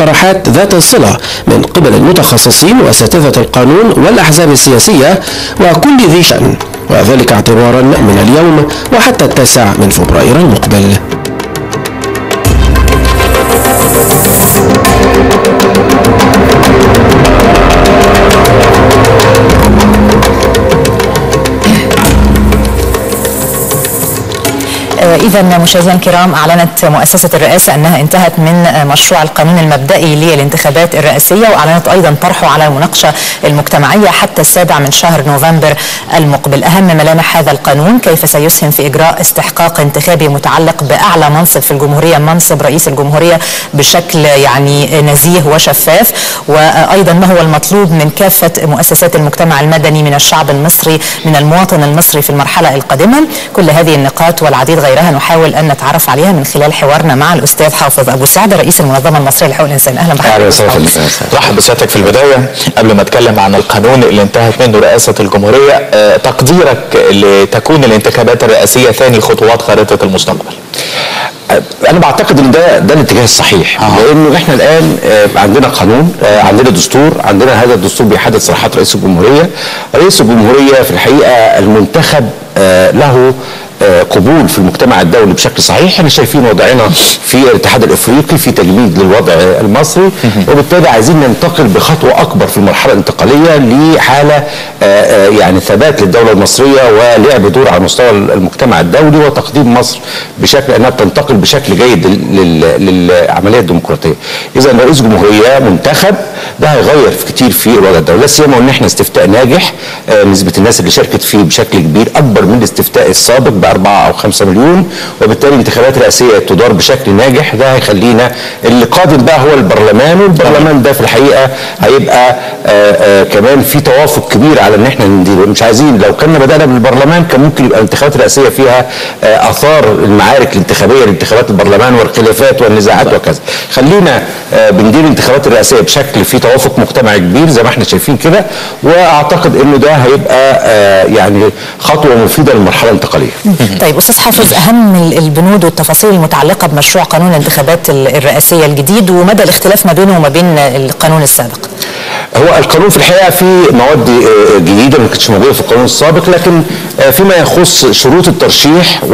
مقترحات ذات الصلة من قبل المتخصصين وأساتذة القانون والأحزاب السياسية وكل ذي شأن وذلك اعتبارا من اليوم وحتى التاسع من فبراير المقبل إذا مشاهدينا الكرام أعلنت مؤسسة الرئاسة أنها انتهت من مشروع القانون المبدئي للانتخابات الرئاسية وأعلنت أيضا طرحه على المناقشة المجتمعية حتى السابع من شهر نوفمبر المقبل أهم ملامح هذا القانون كيف سيسهم في إجراء استحقاق انتخابي متعلق بأعلى منصب في الجمهورية منصب رئيس الجمهورية بشكل يعني نزيه وشفاف وأيضا ما هو المطلوب من كافة مؤسسات المجتمع المدني من الشعب المصري من المواطن المصري في المرحلة القادمة كل هذه النقاط والعديد غيرها نحاول ان نتعرف عليها من خلال حوارنا مع الاستاذ حافظ ابو سعد رئيس المنظمه المصريه لحقوق الانسان اهلا بحضرتك اهلا وسهلا رحب بسيادتك في البدايه قبل ما اتكلم عن القانون اللي انتهت منه رئاسه الجمهوريه أه تقديرك لتكون الانتخابات الرئاسيه ثاني خطوات خارطه المستقبل انا بعتقد ان ده ده الاتجاه الصحيح آه. لانه احنا الان عندنا قانون عندنا دستور عندنا هذا الدستور بيحدد صلاحات رئيس الجمهوريه رئيس الجمهوريه في الحقيقه المنتخب له قبول في المجتمع الدولي بشكل صحيح احنا شايفين وضعنا في الاتحاد الافريقي في تجميد للوضع المصري وبالتالي عايزين ننتقل بخطوه اكبر في المرحله الانتقاليه لحاله يعني ثبات للدوله المصريه ولعب دور على مستوى المجتمع الدولي وتقديم مصر بشكل انها تنتقل بشكل جيد للعمليه الديمقراطيه. اذا رئيس جمهوريه منتخب ده هيغير في كتير في الوضع الدولي، لا سيما ان احنا استفتاء ناجح نسبه الناس اللي شاركت فيه بشكل كبير اكبر من الاستفتاء السابق ب 4 او 5 مليون وبالتالي انتخابات رئاسيه تدار بشكل ناجح ده هيخلينا اللي قادم بقى هو البرلمان والبرلمان ده في الحقيقه هيبقى آآ آآ كمان في توافق كبير على ان احنا نديره مش عايزين لو كنا بدانا بالبرلمان كان ممكن يبقى الانتخابات الرئاسيه فيها اثار المعارك الانتخابيه لانتخابات البرلمان والخلافات والنزاعات وكذا خلينا بندير الانتخابات الرئاسيه بشكل في توافق مجتمعي كبير زي ما احنا شايفين كده واعتقد انه ده هيبقى يعني خطوه مفيده للمرحله الانتقاليه طيب استاذ حافظ اهم البنود والتفاصيل المتعلقه بمشروع قانون الانتخابات الرئاسيه الجديد ومدى الاختلاف ما بينه وما بين القانون السابق هو القانون في الحقيقه فيه مواد جديده ما كانتش موجوده في القانون السابق لكن فيما يخص شروط الترشيح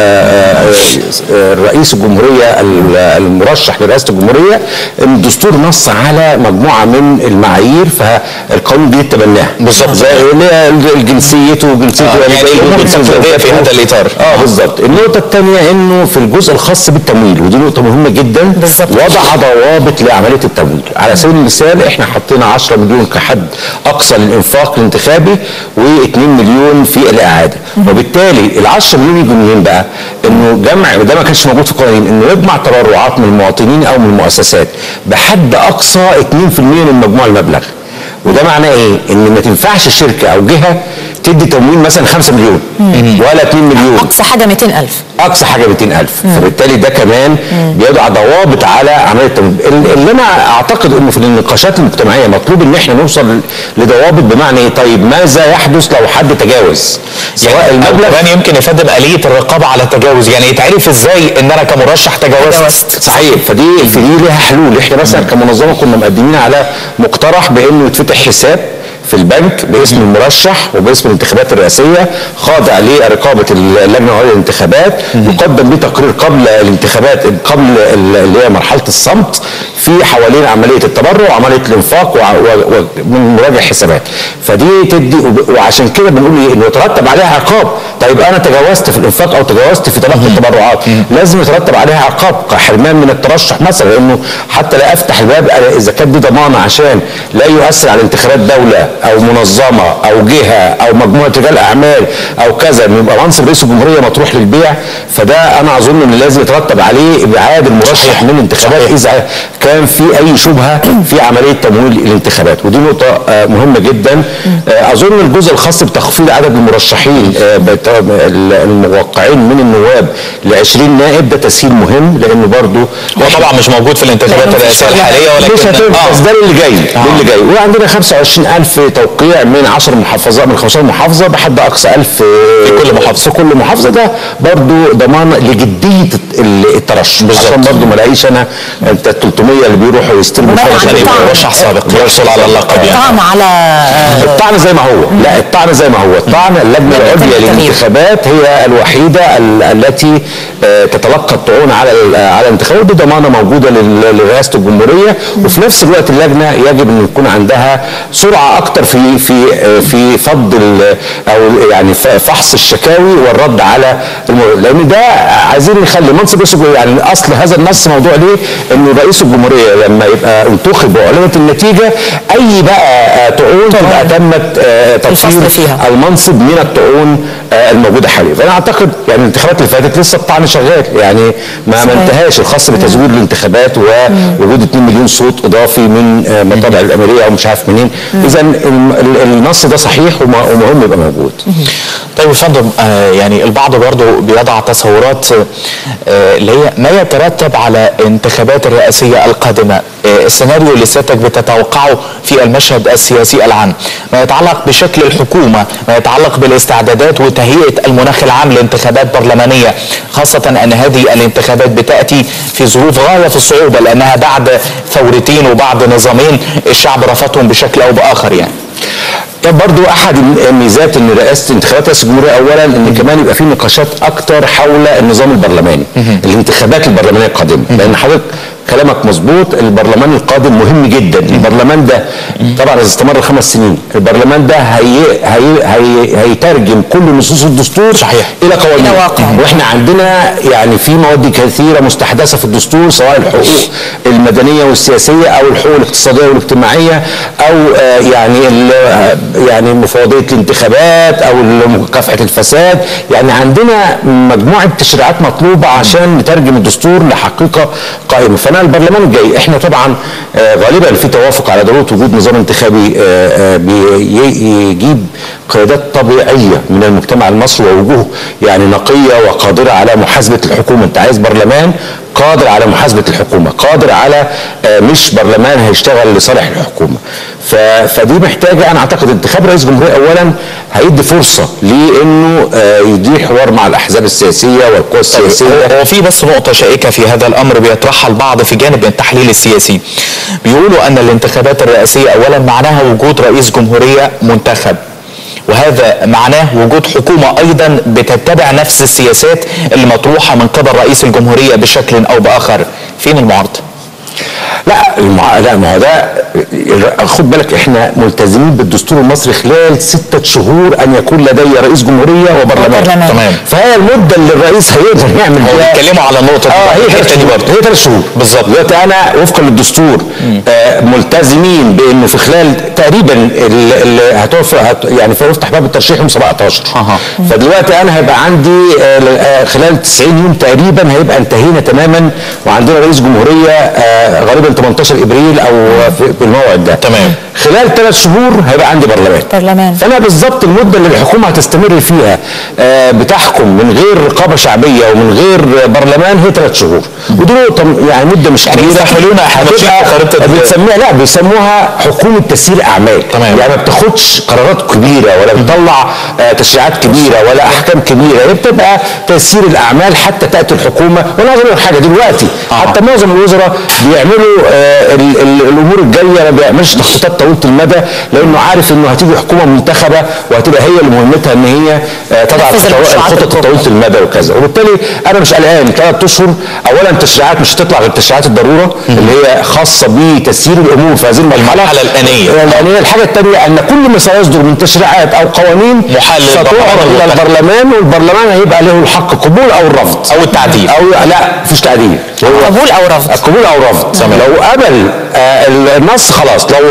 ورئيس الجمهوريه المرشح لرئاسه الجمهوريه الدستور نص على مجموعه من المعايير فالقانون دي تبناها بالظبط زي جنسيته وجنسيته آه يعني الامور التنفيذيه في هذا الاطار اه بالظبط النقطه الثانيه انه في الجزء الخاص بالتمويل ودي نقطه مهمه جدا بالزبط. وضع ضوابط لعمليه التمويل على سبيل المثال احنا حطينا 10 مليون كحد اقصى للانفاق الانتخابي و2 مليون في الاعاده وبالتالي ال 10 مليون يجوا منين بقى؟ انه جمع وده ما كانش موجود في القوانين انه يجمع تبرعات من المواطنين او من المؤسسات بحد اقصى 2% من مجموع المبلغ وده معناه ايه؟ ان ما تنفعش شركه او جهه تدي تمويل مثلا 5 مليون مم. ولا 2 مليون اقصى حاجه 200000 اقصى حاجه 200000 فبالتالي ده كمان بيضع ضوابط على عمليه التمويل اللي انا اعتقد انه في النقاشات المجتمعيه مطلوب ان احنا نوصل لضوابط بمعنى ايه طيب ماذا يحدث لو حد تجاوز سواء يعني المبلغ كمان يمكن يا فندم اليه الرقابه على التجاوز يعني يتعرف ازاي ان انا كمرشح تجاوزت, تجاوزت. صحيح فدي في دي ليها حلول احنا مثلا كمنظمه كنا مقدمين على مقترح بانه يتفتح حساب في البنك باسم المرشح وباسم الانتخابات الرئاسيه خاضع لرقابه اللجنه العليا للانتخابات يقدم به تقرير قبل الانتخابات قبل اللي هي مرحله الصمت في حوالين عمليه التبرع وعمليه الانفاق ومن مراجع حسابات فدي تدي وعشان كده بنقول ايه انه يترتب عليها عقاب طيب انا تجاوزت في الانفاق او تجاوزت في تلقي التبرعات لازم يترتب عليها عقاب كحرمان من الترشح مثلا لانه حتى لا افتح الباب اذا كانت دي ضمانه عشان لا يؤثر على انتخابات دوله او منظمه او جهه او مجموعه رجال اعمال او كذا يبقى منصب رئيس الجمهوريه مطروح للبيع فده انا اظن ان لازم يترتب عليه ابعاد المرشح من الانتخابات اذا كان في اي شبهه في عمليه تمويل الانتخابات ودي نقطه مهمه جدا آه، اظن الجزء الخاص بتخفيض عدد المرشحين آه، بت- ال- الموقعين من النواب ل 20 نائب ده تسهيل مهم لانه برضو هو طبعا مش موجود في الانتخابات لأنه مفيش الرئاسيه الحاليه ولكن مش هتنفع بس ده اللي جاي ده اللي جاي وعندنا 25000 توقيع من 10 محافظات من 15 محافظه بحد اقصى 1000 في كل محافظة. في كل محافظه ده برضو ضمان لجديه ال- الترشح عشان برضو ما الاقيش انا انت 300 اللي بيروحوا يستلموا وما فرص يعني اللي طعن. مرشح سابق يحصل على اللقب يعني طعن على آه، الطعن زي ما هو لا الطعن زي ما هو الطعن اللجنه لم يتم العليا التغيير. للانتخابات هي الوحيده ال- التي آه، تتلقى الطعون على ال- على الانتخابات دي ضمانه موجوده لل- لرئاسه الجمهوريه وفي نفس الوقت اللجنه يجب ان يكون عندها سرعه اكتر في في آه، في فض ال- او يعني ف- فحص الشكاوي والرد على المو- لان ده عايزين نخلي منصب رئيس الجمهوريه يعني اصل هذا النص موضوع ليه؟ انه رئيس الجمهوريه لما يبقى انتخب واعلنت النتيجه اي بقى آه، طعون تبقى تمت آه، تطهير الفصل فيها. المنصب من الطعون آه، الموجوده حاليا فانا اعتقد يعني الانتخابات اللي فاتت لسه الطعن شغال يعني ما ما صحيح. انتهاش الخاص بتزوير الانتخابات ووجود 2 مليون صوت اضافي من آه، مطابع الاميريه او مش عارف منين اذا الم- ال- النص ده صحيح وم- ومهم يبقى موجود طيب يا فندم آه يعني البعض برضو بيضع تصورات آه اللي هي ما يترتب على انتخابات الرئاسية القادمة آه السيناريو اللي سيادتك بتتوقعه في المشهد السياسي العام ما يتعلق بشكل الحكومة ما يتعلق بالاستعدادات وتهيئة المناخ العام لانتخابات برلمانية خاصة أن هذه الانتخابات بتأتي في ظروف غاية في الصعوبة لأنها بعد ثورتين وبعد نظامين الشعب رفضهم بشكل أو بآخر يعني ده برضو احد الميزات ان رئاسه انتخابات رئاسه الجمهوريه اولا ان كمان يبقى في نقاشات اكتر حول النظام البرلماني الانتخابات البرلمانيه القادمه لان حضرتك كلامك مظبوط البرلمان القادم مهم جدا البرلمان ده طبعا اذا استمر خمس سنين البرلمان ده هي هي هي هيترجم كل نصوص الدستور صحيح. الى قوانين إلى واقع. واحنا عندنا يعني في مواد كثيره مستحدثه في الدستور سواء الحقوق المدنيه والسياسيه او الحقوق الاقتصاديه والاجتماعيه او آه، يعني ال- آه، يعني مفوضيه الانتخابات او مكافحه الفساد يعني عندنا مجموعه تشريعات مطلوبه عشان نترجم الدستور لحقيقه قائمه فانا البرلمان الجاي احنا طبعا آه، غالبا في توافق على ضروره وجود نظام انتخابي آه، آه، بي- يجيب قيادات طبيعيه من المجتمع المصري ووجوه يعني نقيه وقادره على محاسبه الحكومه انت عايز برلمان قادر على محاسبه الحكومه قادر على آه، مش برلمان هيشتغل لصالح الحكومه ف- فدي محتاجه انا اعتقد انتخاب رئيس جمهوريه اولا هيدي فرصه لانه آه، يدير حوار مع الاحزاب السياسيه والقوى السياسيه هو في بس نقطة شائكة في هذا الأمر بيطرحها البعض في جانب التحليل السياسي بيقولوا أن الانتخابات الرئاسية أولا معناها وجود رئيس جمهورية منتخب وهذا معناه وجود حكومة أيضا بتتبع نفس السياسات اللي مطروحة من قبل رئيس الجمهورية بشكل أو بآخر فين المعارضة؟ لا المع... لا ما هو ده خد بالك احنا ملتزمين بالدستور المصري خلال ستة شهور ان يكون لدي رئيس جمهوريه وبرلمان وبرلمان. تمام. فهي المده اللي الرئيس هيقدر يعمل هو فيها بيتكلموا على النقطة دي اه هي الحتة ثلاث دي شهور برضه. هي ثلاث شهور بالظبط. دلوقتي انا وفقا للدستور آه ملتزمين بانه في خلال تقريبا اللي هتوفى هت يعني فيفتح باب الترشيح يوم 17 أها. فدلوقتي انا هيبقى عندي آه ل- آه خلال 90 يوم تقريبا هيبقى انتهينا تماما وعندنا رئيس جمهوريه آه غالبا 18 ابريل او في في الموعد ده تمام. خلال ثلاث شهور هيبقى عندي برلمان برلمان. فانا بالظبط المده اللي الحكومه هتستمر فيها آه، بتحكم من غير رقابه شعبيه ومن غير برلمان هي ثلاث شهور ودي نقطه يعني مده مش كبيره يستحملونا إحنا ماشيين هتبقى- في خريطة ال- بتسميها لا بيسموها حكومه تسيير اعمال تمام. يعني ما بتاخدش قرارات كبيره ولا بتطلع آه، تشريعات كبيره ولا احكام كبيره هي بتبقى تسيير الاعمال حتى تاتي الحكومه وانا عايز اقول لك حاجه دلوقتي حتى معظم الوزراء بيعملوا آه، ال- ال- الامور الجايه ما بيعملش تخطيطات طويله المدى لانه عارف انه هتيجي حكومه منتخبه وهتبقى هي اللي مهمتها ان هي آه، تضع تنفذ الخطوات- المشروعات الخطط الكبرى. طويله المدى وكذا وبالتالي انا مش قلقان ثلاث اشهر اولا تشريعات مش هتطلع غير تشريعات الضروره اللي هي خاصه بتسيير الامور في هذه المرحله المرحلة الآنية. الانيه الحاجه الثانيه ان كل ما سيصدر من تشريعات او قوانين محال ستعرض للبرلمان الى والتحديد. البرلمان والبرلمان هيبقى له الحق قبول او الرفض أو التعديل. او لا مفيش تعديل هو قبول أو رفض. قبول او رفض لو قبل آه، النص خلاص لو رفضوا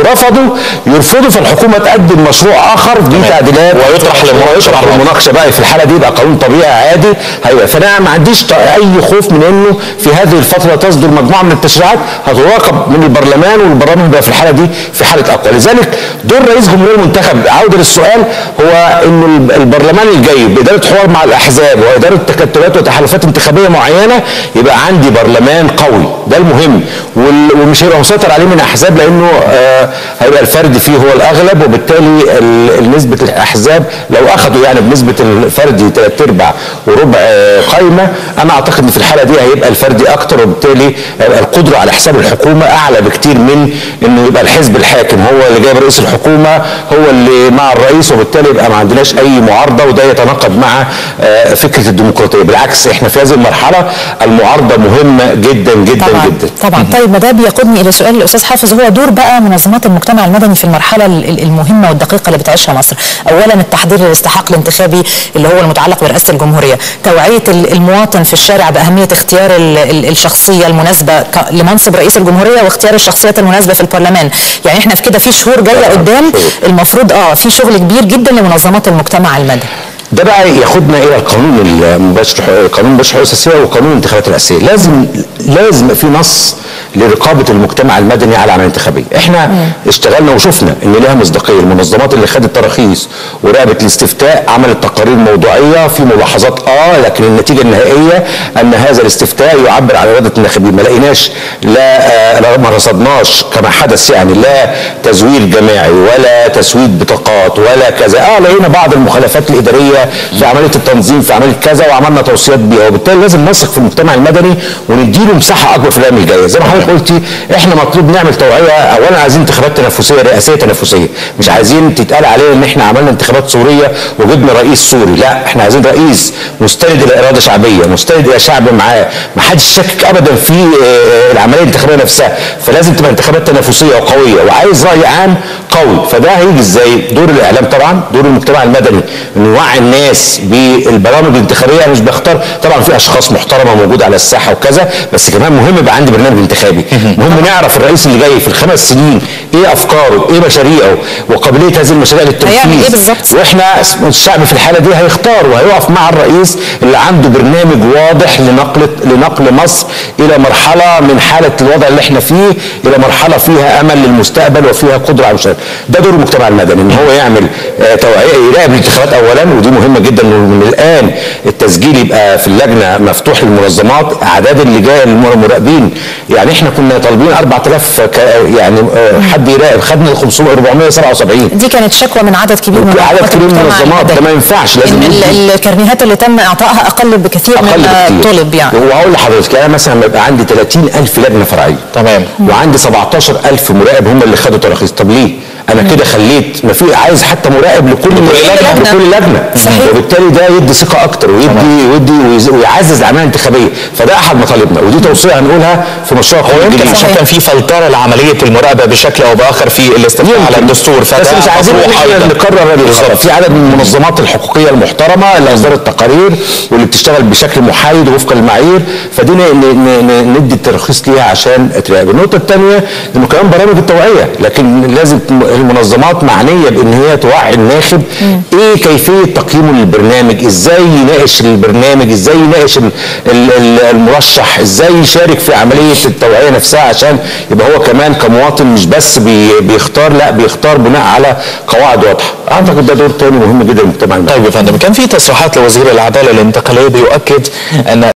رفضوا يرفضوا فالحكومه تقدم مشروع اخر دي تعديلات ويطرح للمناقشة ويطرح بعد للمناقشه بقى في الحاله دي يبقى قانون طبيعي عادي هيبقى فانا ما عنديش ط- اي خوف من انه في هذه الفتره تصدر مجموعه من التشريعات هتراقب من البرلمان والبرلمان يبقى في الحاله دي في حاله اقوى لذلك دور رئيس جمهوريه المنتخب عوده للسؤال هو انه الب- البرلمان الجاي باداره حوار مع الاحزاب واداره تكتلات وتحالفات انتخابيه معينه يبقى عندي برلمان قوي ده المهم وال- ومش هيبقى مسيطر عليه من احزاب لانه آه هيبقى الفرد فيه هو الاغلب وبالتالي ال- نسبه الاحزاب لو اخذوا يعني بنسبه الفردي ثلاث ارباع وربع آه، قايمه انا اعتقد ان في الحاله دي هيبقى الفردي اكتر وبالتالي هيبقى القدره على حساب الحكومه اعلى بكتير من انه يبقى الحزب الحاكم هو اللي جايب رئيس الحكومه هو اللي مع الرئيس وبالتالي يبقى ما عندناش اي معارضه وده يتناقض مع آه، فكره الديمقراطيه بالعكس احنا في هذه المرحله المعارضه مهمه جدا جدا طبعا جدا طبعا طيب ما ده بيقودني الى سؤال الاستاذ حافظ هو دور بقى منظمات المجتمع المدني في المرحله ال- ال- المهمه والدقيقه اللي بتعيشها مصر اولا التحضير للاستحقاق الانتخابي اللي هو المتعلق برئاسه الجمهوريه توعيه ال- المواطن في الشارع باهميه اختيار ال- ال- الشخصيه المناسبه ك- لمنصب رئيس الجمهوريه واختيار الشخصيات المناسبه في البرلمان يعني احنا في كده في شهور جايه طبعاً، قدام شهور. المفروض اه في شغل كبير جدا لمنظمات المجتمع المدني ده بقى ياخدنا الى القانون المباشر قانون المباشر الاساسيه وقانون الانتخابات الرئاسيه لازم لازم يبقى في نص لرقابه المجتمع المدني على العمليه الانتخابيه احنا اشتغلنا وشفنا ان لها مصداقيه المنظمات اللي خدت تراخيص وراقبت الاستفتاء عملت تقارير موضوعيه في ملاحظات اه لكن النتيجه النهائيه ان هذا الاستفتاء يعبر عن اراده الناخبين ما لقيناش لا آه لا ما رصدناش كما حدث يعني لا تزوير جماعي ولا تسويد بطاقات ولا كذا اه لقينا بعض المخالفات الاداريه في عمليه التنظيم في عمليه كذا وعملنا توصيات بيها وبالتالي لازم نثق في المجتمع المدني ونديله مساحه اكبر في الايام الجايه زي ما حضرتك قلتي احنا مطلوب نعمل توعيه اولا عايزين انتخابات تنافسيه رئاسيه تنافسيه مش عايزين تتقال علينا ان احنا عملنا انتخابات سوريه وجبنا رئيس سوري لا احنا عايزين رئيس مستند الى اراده شعبيه مستند الى شعب معاه ما حدش شكك ابدا في آه، العمليه الانتخابيه نفسها فلازم تبقى انتخابات تنافسيه وقويه وعايز راي عام قوي فده هيجي ازاي دور الاعلام طبعا دور المجتمع المدني انه يوعي الناس بالبرامج الانتخابيه انا مش بختار طبعا في اشخاص محترمه موجوده على الساحه وكذا بس كمان مهم يبقى عندي برنامج انتخابي مهم نعرف الرئيس اللي جاي في الخمس سنين ايه افكاره ايه مشاريعه وقابليه هذه المشاريع للتنفيذ هيعمل إيه بالظبط؟ واحنا الشعب في الحاله دي هيختار وهيقف مع الرئيس اللي عنده برنامج واضح لنقل لنقل مصر الى مرحله من حاله الوضع اللي احنا فيه الى مرحله فيها امل للمستقبل وفيها قدره على المشاركه ده دور المجتمع المدني ان هو يعمل آه، توعيه يراقب الانتخابات اولا ودي مهمه جدا إنه من الان التسجيل يبقى في اللجنه مفتوح للمنظمات اعداد اللجان المراقبين يعني احنا كنا طالبين 4000 ك- يعني آه، حد يراقب خدنا 500 477 دي كانت شكوى من عدد كبير من عدد منظمات كبير من المجتمع المنظمات ده المدني. ما ينفعش لازم ان ال- ندي- الكرنيهات اللي تم اعطائها اقل بكثير اقل مما بكتير طلب يعني وهقول لحضرتك انا مثلا لما يبقى عندي 30000 لجنه فرعيه تمام. وعندي 17000 مراقب هم اللي خدوا تراخيص طب ليه؟ انا كده خليت ما في عايز حتى مراقب لكل لجنة. لكل لجنه صحيح. وبالتالي ده يدي ثقه اكتر ويدي ويدي ويز- ويعزز العمليه الانتخابيه فده احد مطالبنا ودي توصيه هنقولها في مشروع قانون ويمكن جديد عشان كان في فلتره لعمليه المراقبه بشكل او باخر في الاستفتاء على الدستور بس مش عايزين ان مطروح احنا أيضاً. نكرر الغلط في عدد من المنظمات الحقوقيه المحترمه اللي اصدرت تقارير واللي بتشتغل بشكل محايد وفقا للمعايير فدي ن- ن- ن- ندي الترخيص ليها عشان تراقب النقطه الثانيه انه كمان برامج التوعيه لكن لازم المنظمات معنيه بان هي توعي الناخب ايه كيفيه تقييمه للبرنامج ازاي يناقش البرنامج ازاي يناقش ال- ال- ال- المرشح ازاي يشارك في عمليه التوعيه نفسها عشان يبقى هو كمان كمواطن مش بس بي- بيختار لا بيختار بناء على قواعد واضحه اعتقد ده دور تاني مهم جدا للمجتمع المدني طيب يا فندم كان في تصريحات لوزير العداله الانتقاليه بيؤكد ان